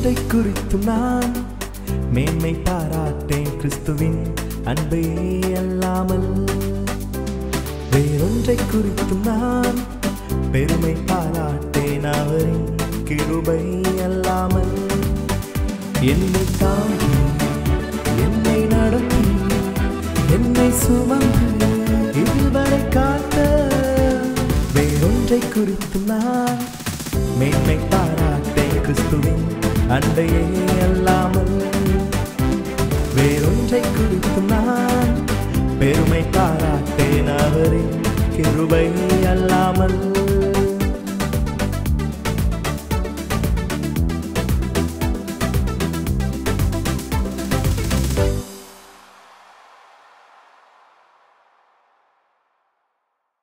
வேறொன்றை குறித்தும் நான் மேன்மை பாராட்டேன் கிறிஸ்துவின் அன்பே அல்லாமல் வேறொன்றை குறித்தும் நான் பெருமை பாராட்டேன் அவரின் கிருபை அல்லாமல் என்னை தாங்கி என்னை நடத்தி என்னை சுமந்து இதுவரை காத்த வேறொன்றை குறித்து நான் மேன்மை பாராட்டேன் கிறிஸ்துவின் அண்டையே அல்லாமல் வேறொன்றை குறித்து நான் பெருமை பாராட்டேன் அவரின் கிருபை அல்லாமல்